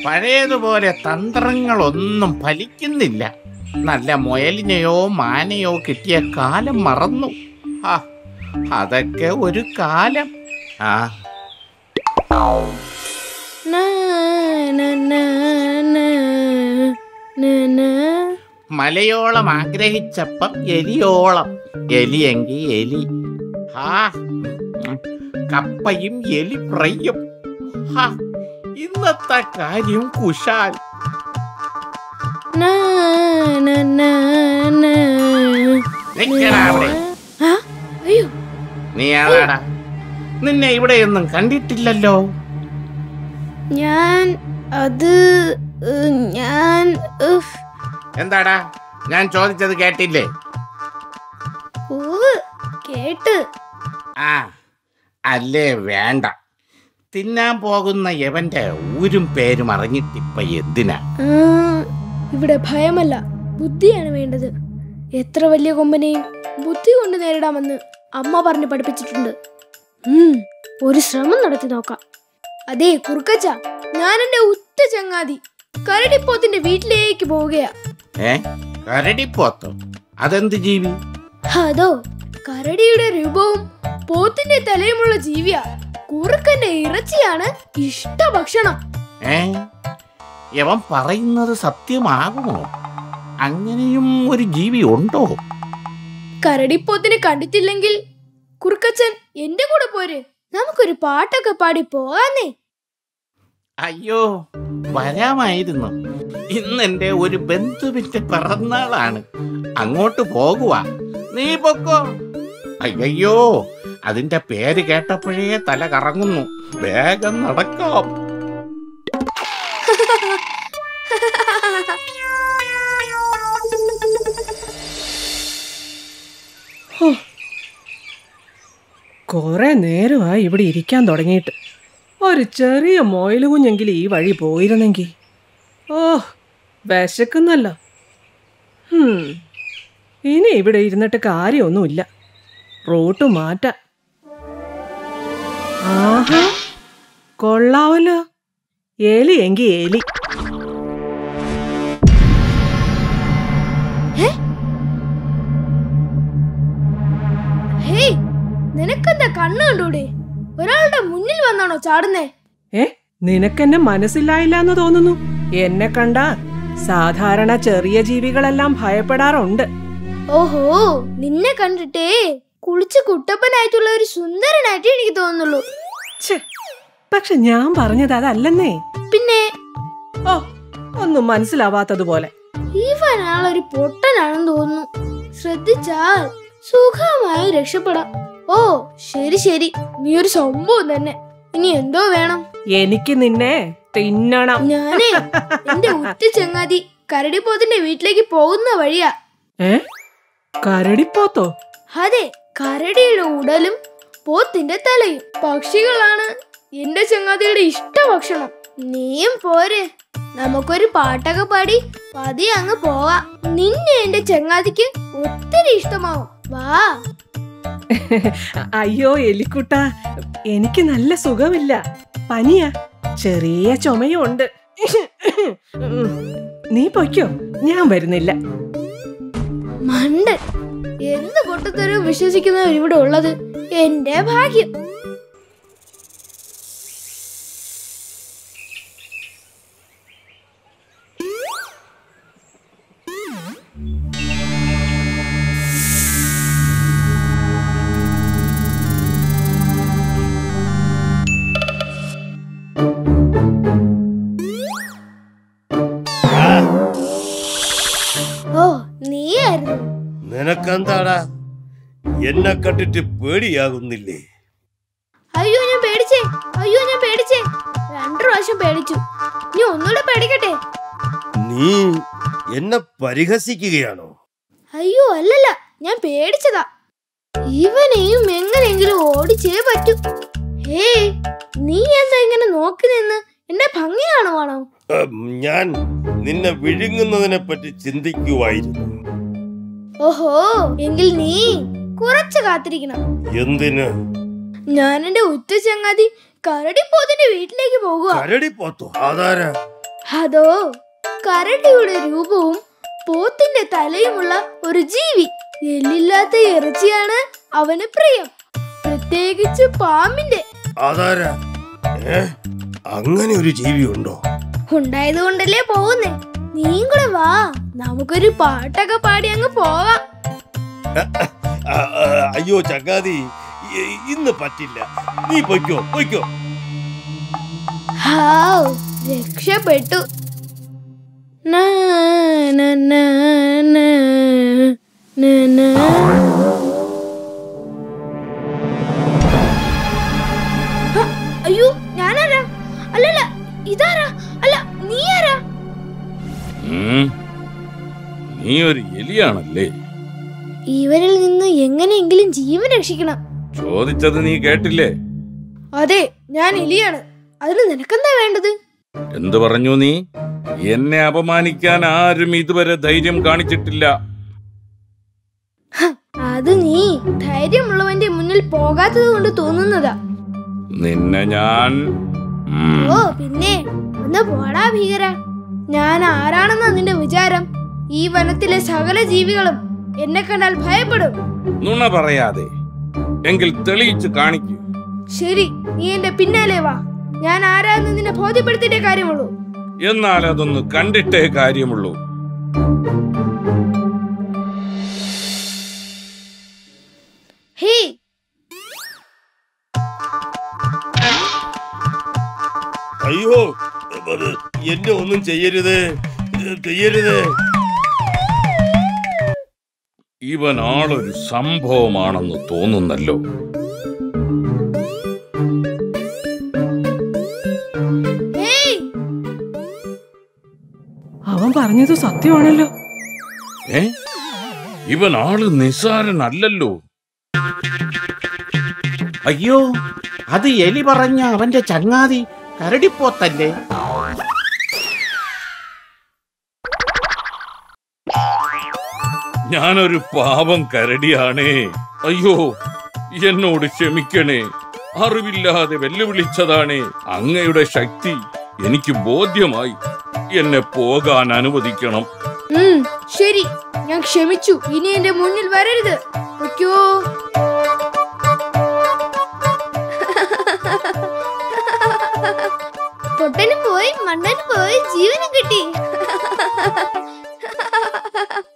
പഴയതുപോലെ തന്ത്രങ്ങളൊന്നും ഫലിക്കുന്നില്ല നല്ല മുയലിനെയോ മാനയോ കിട്ടിയ കാലം മറന്നു ആ അതൊക്കെ ഒരു കാലം ആ നാ, നാ, നാ, നാ, നാ, നാ. മലയോളം ആഗ്രഹിച്ചപ്പം എലിയോളം എലിയെങ്കി എലി ഹാ ഉം. കപ്പയും എലി ഫ്രൈയും ഹാ ഇന്നത്തെ കാര്യം കുശാൽ നാ, നാ, നാ, നാ. നിക്കടാ അവിടെ ആ, അയ്യോ നീ ആരാടാ നിന്നെ ഇവിടെയൊന്നും കണ്ടിട്ടില്ലല്ലോ ഞാൻ അത് ഏ, ഞാൻ ഉഫ്, എന്താടാ ഞാൻ ചോദിച്ചത് കേട്ടില്ലേ ഉവ്വ്, കേട്ട് ആ അല്ലേ വേണ്ട തിന്നാൻ പോകുന്ന യവന്റെ ഊരും പേരും അറിഞ്ഞിട്ടിപ്പ എന്തിനാ ആ, ഇവിടെ ഭയമല്ല ബുദ്ധിയാണ് വേണ്ടത് എത്ര വലിയ കൊമ്പനെയും ബുദ്ധി കൊണ്ട് നേരിടാമെന്ന് അമ്മ പറഞ്ഞ് പഠിപ്പിച്ചിട്ടുണ്ട് ഉം, ഒരു ശ്രമം നടത്തി നോക്കാം അതെ കുറുക്കച്ച ഞാൻ എന്റെ ഉറ്റ ചങ്ങാതി കരടിപ്പോത്തിന്റെ വീട്ടിലേക്ക് പോവുകയാ ഏ കരടിപ്പോത്തോ അതെന്ത് ജീവി അതോ കരടിയുടെ രൂപവും പോത്തിന്റെ തലയുമുള്ള ജീവിയാ കുറുക്കന്റെ ഇറച്ചിയാണ് ഇഷ്ട ഭക്ഷണം ഏ യവൻ പറയുന്നത് സത്യമാകുമോ അങ്ങനെയും ഒരു ജീവി ഉണ്ടോ കരടിപ്പോത്തിനെ കണ്ടിട്ടില്ലെങ്കിൽ കുറുക്കച്ചൻ എന്റെ കൂടെ പോര് നമുക്കൊരു പാട്ടൊക്കെ പാടി പോകാന്നേ അയ്യോ വരാമായിരുന്നു ഇന്ന് എന്റെ ഒരു ബന്ധുവിന്റെ പിറന്നാളാണ് അങ്ങോട്ട് പോകുക നീ പൊക്കോ അയ്യോ അതിന്റെ പേര് കേട്ടപ്പോഴേ തല കറങ്ങുന്നു വേഗം നടക്കാം കുറെ നേരമായി ഇവിടെ ഇരിക്കാൻ തുടങ്ങിയിട്ട് ഒരു ചെറിയ മൊയില് കുഞ്ഞെങ്കിലും ഈ വഴി പോയിരുന്നെങ്കിൽ ഓ വിശക്കുന്നല്ലോ ഹും, ഇനി ഇവിടെ ഇരുന്നിട്ട് കാര്യമൊന്നുമില്ല റൂട്ട് മാറ്റാം ആഹാ കൊള്ളാവല്ലോ എലി എങ്കി എലി ഹേയ് നിനക്കെന്താ കണ്ണു കണ്ടൂടെ ഒരാളുടെ മുന്നിൽ വന്നാണോ ചാടുന്നേ ഏ നിനക്കെന്നെ മനസ്സിലായില്ല എന്ന് തോന്നുന്നു എന്നെ കണ്ട സാധാരണ ചെറിയ ജീവികളെല്ലാം ഭയപ്പെടാറുണ്ട് ഓഹോ നിന്നെ കണ്ടിട്ടേ കുളിച്ച് കുട്ടപ്പനായിട്ടുള്ള ഒരു സുന്ദരനായിട്ട് എനിക്ക് തോന്നുന്നുള്ളൂ ഛെ, പക്ഷെ ഞാൻ പറഞ്ഞത് അതല്ലെന്നേ പിന്നെ ഓ ഒന്നും മനസ്സിലാവാത്തതുപോലെ ഇവനാളൊരു പൊട്ടനാണെന്ന് തോന്നുന്നു ശ്രദ്ധിച്ചാൽ സുഖമായി രക്ഷപ്പെടാം ഓ ശരി ശരി നീ ഒരു സംഭവം തന്നെ ഇനി എന്തോ വേണം എനിക്ക് നിന്നെ തിന്നണം ഞാനേ എന്റെ ഉറ്റ ചങ്ങാതി കരടിപ്പോത്തിന്റെ വീട്ടിലേക്ക് പോകുന്ന വഴിയാ ഏ കരടിപ്പോത്തോ അതെ കരടിയുടെ ഉടലും പോത്തിന്റെ തലയും പക്ഷികളാണ് എന്റെ ചങ്ങാതിയുടെ ഇഷ്ട ഭക്ഷണം നീയും പോരെ നമുക്കൊരു പാട്ടൊക്കെ പാടി പതിയെ അങ്ങ് പോവാ നിന്നെ എന്റെ ചങ്ങാതിക്ക് ഒത്തിരി ഇഷ്ടമാവും വാ അയ്യോ എലിക്കുട്ട എനിക്ക് നല്ല സുഖമില്ല പനിയാ ചെറിയ ചുമയും ഉണ്ട് ഉം. നീ പൊയ്ക്കോ ഞാൻ വരുന്നില്ല മണ്ടൻ എന്ത് പൊട്ടത്തരവും വിശ്വസിക്കുന്നവർ ഇവിടെ ഉള്ളത് എന്റെ ഭാഗ്യം ഓ നീയായിരുന്നു നിനക്കെന്താടാ എന്നെ കണ്ടിട്ട് പേടിയാകുന്നില്ലേ അയ്യോ ഞാൻ പേടിച്ചേ അയ്യോ ഞാൻ പേടിച്ചേ രണ്ടു പ്രാവശ്യം പേടിച്ചു നീ ഒന്നുകൂടെ പേടിക്കട്ടെ നീ എന്നെ പരിഹസിക്കുകയാണോ അയ്യോ അല്ലല്ല ഞാൻ പേടിച്ചതാ ഇവനെയും എങ്ങനെയെങ്കിലും ഓടിച്ചേ പറ്റൂ ഹേ നീ എന്താ ഇങ്ങനെ നോക്കി നിന്ന് എന്നെ ഭംഗി കാണുവാണോ ഉം, ഞാൻ നിന്നെ വിഴുങ്ങുന്നതിനെ പറ്റി ചിന്തിക്കുമായിരുന്നു ഓഹോ എങ്കിൽ നീ കുറച്ച് കാത്തിരിക്കണം എന്തിന് ഞാൻ എന്റെ ഉറ്റ ചങ്ങാതി കരടിപ്പോത്തിന്റെ വീട്ടിലേക്ക് പോകുക കരടി പോത്തോ അതാരാ അതോ കരടിയുടെ രൂപവും പോത്തിന്റെ തലയുമുള്ള ഒരു ജീവി എല്ലില്ലാത്ത ഇറച്ചിയാണ് അവന് പ്രിയം പ്രത്യേകിച്ച് പാമ്പിന്റെ അതാരാ ഏ അങ്ങനെ ഒരു ജീവി ഉണ്ടോ ഉണ്ടായത് കൊണ്ടല്ലേ പോകുന്നേ നീയും കൂടെ വാ നമുക്കൊരു പാട്ടൊക്കെ പാടി അങ്ങ് പോവാം ആ, ആ, അയ്യോ ചങ്ങാതി ഇ- ഇന്ന് പറ്റില്ല നീ പൊയ്ക്കോ പൊയ്ക്കോ ഹാവ് രക്ഷപ്പെട്ടു നാ, നാ, നാ, നാ, നാ, നാ. ഹ, അയ്യോ ഞാനാരാ അല്ലല്ല ഇതാരാ അല്ല നീ ആരാ ഉം. നീ ഒരു എലിയാണല്ലേ ഇവരിൽ നിന്ന് എങ്ങനെയെങ്കിലും ജീവൻ രക്ഷിക്കണം ചോദിച്ചത് നീ കേട്ടില്ലേ അതെ ഞാൻ എലിയാണ് അതിന് നിനക്കെന്താ വേണ്ടത് എന്തു പറഞ്ഞു നീ എന്നെ അപമാനിക്കാൻ ആരും ഇതുവരെ ധൈര്യം കാണിച്ചിട്ടില്ല അത് നീ ധൈര്യമുള്ളവന്റെ മുന്നിൽ പോകാത്തത് കൊണ്ട് തോന്നുന്നതാ നിന്നെ ഞാൻ ഉം. ഓ പിന്നെ ഒന്ന് പോടാ ഭീകര ഞാൻ ആരാണെന്നാ നിന്റെ വിചാരം ഈ വനത്തിലെ സകല ജീവികളും എന്നെ കണ്ടാൽ ഭയപ്പെടും നുണ പറയാതെ എങ്കിൽ തെളിയിച്ച് കാണിക്കൂ ശരി നീ എന്റെ പിന്നാലെ വാ ഞാൻ ആരാന്ന് നിന്നെ ബോധ്യപ്പെടുത്തിയിട്ടേ കാര്യമുള്ളൂ എന്നാൽ അതൊന്ന് കണ്ടിട്ടേ കാര്യമുള്ളൂ ഹേ അയ്യോ അത് എന്നെ ഒന്നും ചെയ്യരുത് ചെയ്യരുത് ഇവൻ ആളൊരു സംഭവമാണെന്ന് തോന്നുന്നല്ലോ ഹേയ് അവൻ പറഞ്ഞത് സത്യമാണല്ലോ ഏ ഇവൻ ആള് നിസാരനല്ലല്ലോ അയ്യോ അത് എലി പറഞ്ഞ അവന്റെ ചങ്ങാതി കരടിപ്പോത്തല്ലേ ഞാനൊരു പാവം കരടിയാണേ അയ്യോ എന്നോട് ക്ഷമിക്കണേ അറിവില്ലാതെ വെല്ലുവിളിച്ചതാണേ അങ്ങയുടെ ശക്തി എനിക്ക് ബോധ്യമായി എന്നെ പോകാൻ അനുവദിക്കണം ഉം, ശരി ഞാൻ ക്ഷമിച്ചു ഇനി എന്റെ മുന്നിൽ വരരുത് പൊയ്ക്കോ പൊട്ടനും പോയി മണ്ണനും പോയി ജീവനും കിട്ടി